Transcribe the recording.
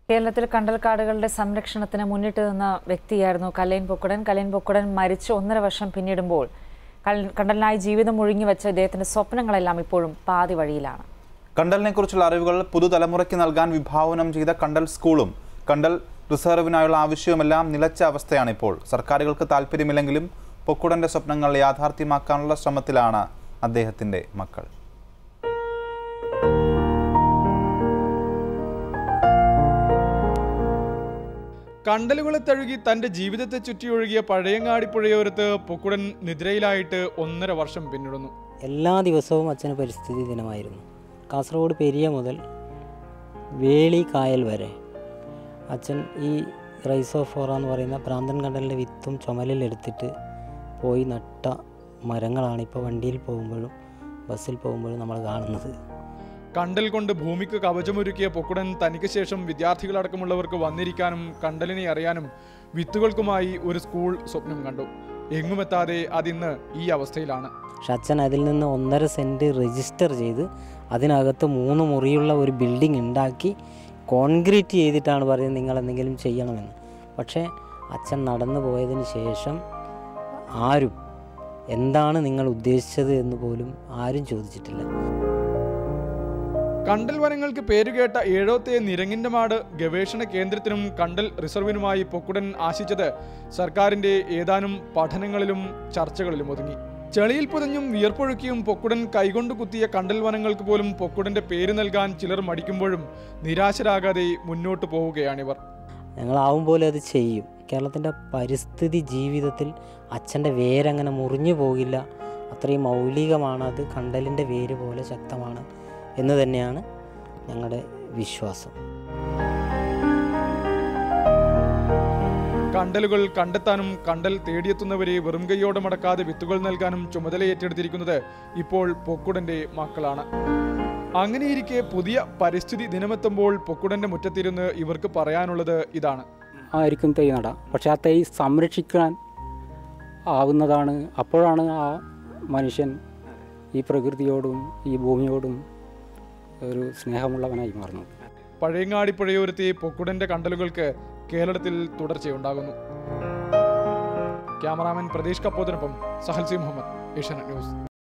കേരളത്തിൽ കണ്ടൽക്കാടുകളുടെ സംരക്ഷണത്തിന് മുന്നിട്ട് നിന്ന വ്യക്തിയായിരുന്നു കലൈൻ പൊക്കുടൻ കലൈൻ പൊക്കുടൻ മരിച്ച് ഒന്നര വർഷം പിന്നിടുമ്പോൾ കൽ- കണ്ടലിനായി ജീവിതം ഒഴുങ്ങി വെച്ച ഇദ്ദേഹത്തിന്റെ സ്വപ്നങ്ങളെല്ലാം ഇപ്പോഴും പാതി വഴിയിലാണ് കണ്ടലിനെക്കുറിച്ചുള്ള അറിവുകൾ പുതുതലമുറയ്ക്ക് നൽകാൻ വിഭാവനം ചെയ്ത കണ്ടൽ സ്കൂളും കണ്ടൽ റിസർവിനായുള്ള ആവശ്യവുമെല്ലാം നിലച്ച അവസ്ഥയാണ് ഇപ്പോൾ സർക്കാരുകൾക്ക് താല്പര്യമില്ലെങ്കിലും പൊക്കുടന്റെ സ്വപ്നങ്ങൾ യാഥാർത്ഥ്യമാക്കാനുള്ള ശ്രമത്തിലാണ് അദ്ദേഹത്തിന്റെ മക്കൾ കണ്ടലുകളെ തഴുകി തന്റെ ജീവിതത്തെ ചുറ്റിയൊഴുകിയ പഴയങ്ങാടി പുഴയോരത്ത് പൊക്കുടൻ നിദ്രയിലായിട്ട് ഒന്നര വർഷം പിന്നിടുന്നു എല്ലാ ദിവസവും അച്ഛന് പരിസ്ഥിതി ദിനമായിരുന്നു കാസർഗോഡ് പെരിയ മുതൽ വേളി കായൽ വരെ അച്ഛൻ ഈ റൈസോഫോറ എന്ന് പറയുന്ന പ്രാന്തൻ കണ്ടലിൻ്റെ വിത്തും ചുമലിലെടുത്തിട്ട് പോയി നട്ട മരങ്ങളാണ് ഇപ്പോൾ വണ്ടിയിൽ പോകുമ്പോഴും ബസ്സിൽ പോകുമ്പോഴും നമ്മൾ കാണുന്നത് കണ്ടൽ കൊണ്ട് ഭൂമിക്ക് കവചമൊരുക്കിയ പൊക്കുടൻ തനിക്ക് ശേഷം വിദ്യാർത്ഥികളടക്കമുള്ളവർക്ക് വന്നിരിക്കാനും കണ്ടലിനെ അറിയാനും വിത്തുകൾക്കുമായി ഒരു സ്കൂൾ സ്വപ്നം കണ്ടു എങ്ങുമെത്താതെ അതിന്ന് ഈ അവസ്ഥയിലാണ് പക്ഷെ അച്ഛൻ അതിൽ നിന്ന് ഒന്നര സെൻറ്റ് രജിസ്റ്റർ ചെയ്ത് അതിനകത്ത് മൂന്ന് മുറിയുള്ള ഒരു ബിൽഡിംഗ് ഉണ്ടാക്കി കോൺക്രീറ്റ് ചെയ്തിട്ടാണ് പറയുന്നത് നിങ്ങൾ എന്തെങ്കിലും ചെയ്യണമെന്ന് പക്ഷേ അച്ഛൻ നടന്നു പോയതിന് ശേഷം ആരും എന്താണ് നിങ്ങൾ ഉദ്ദേശിച്ചത് എന്ന് പോലും ആരും ചോദിച്ചിട്ടില്ല കണ്ടൽ വനങ്ങൾക്ക് പേരുകേട്ട ഏഴോത്തെ നിരങ്ങിന്റെ മാട് ഗവേഷണ കേന്ദ്രത്തിനും കണ്ടൽ റിസർവിനുമായി പൊക്കുടൻ ആശിച്ചത് സർക്കാരിന്റെ ഏതാനും പഠനങ്ങളിലും ചർച്ചകളിലും ഒതുങ്ങി ചെളിയിൽ പുതഞ്ഞും വിയർപ്പൊഴുക്കിയും പൊക്കുടൻ കൈകൊണ്ട് കുത്തിയ കണ്ടൽ വനങ്ങൾക്ക് പോലും പൊക്കുടന്റെ പേര് നൽകാൻ ചിലർ മടിക്കുമ്പോഴും നിരാശരാകാതെ മുന്നോട്ട് പോവുകയാണിവർ ഞങ്ങളാവും പോലെ അത് ചെയ്യും കേരളത്തിൻ്റെ പരിസ്ഥിതി ജീവിതത്തിൽ അച്ഛൻ്റെ വേരങ്ങനെ മുറിഞ്ഞു പോകില്ല അത്രയും മൗലികമാണ് അത് കണ്ടലിൻ്റെ വേര് പോലെ ശക്തമാണ് എന്ന് തന്നെയാണ് ഞങ്ങളുടെ വിശ്വാസം കണ്ടലുകൾ കണ്ടെത്താനും കണ്ടൽ തേടിയെത്തുന്നവരെ വെറും കൈയോടെ മടക്കാതെ വിത്തുകൾ നൽകാനും ചുമതല ഏറ്റെടുത്തിരിക്കുന്നത് ഇപ്പോൾ പൊക്കുടന്റെ മക്കളാണ് അങ്ങനെയിരിക്കെ പുതിയ പരിസ്ഥിതി ദിനമെത്തുമ്പോൾ പൊക്കുടന്റെ മുറ്റത്തിരുന്ന് ഇവർക്ക് പറയാനുള്ളത് ഇതാണ് ആയിരിക്കും തൈ നടാം പക്ഷെ ആ തൈ സംരക്ഷിക്കാൻ ആവുന്നതാണ് അപ്പോഴാണ് ആ മനുഷ്യൻ ഈ പ്രകൃതിയോടും ഈ ഭൂമിയോടും ഒരു സ്നേഹമുള്ളവനായി മാറുന്നത് പഴയങ്ങാടി പുഴയോരത്തെ പൊക്കുടന്റെ കണ്ടലുകൾക്ക് കേരളത്തിൽ തുടർച്ചയുണ്ടാകുന്നു ക്യാമറാമാൻ പ്രതീഷ് കപ്പോതിനൊപ്പം സഹൽ സി മുഹമ്മദ് ഏഷ്യാനെറ്റ് ന്യൂസ്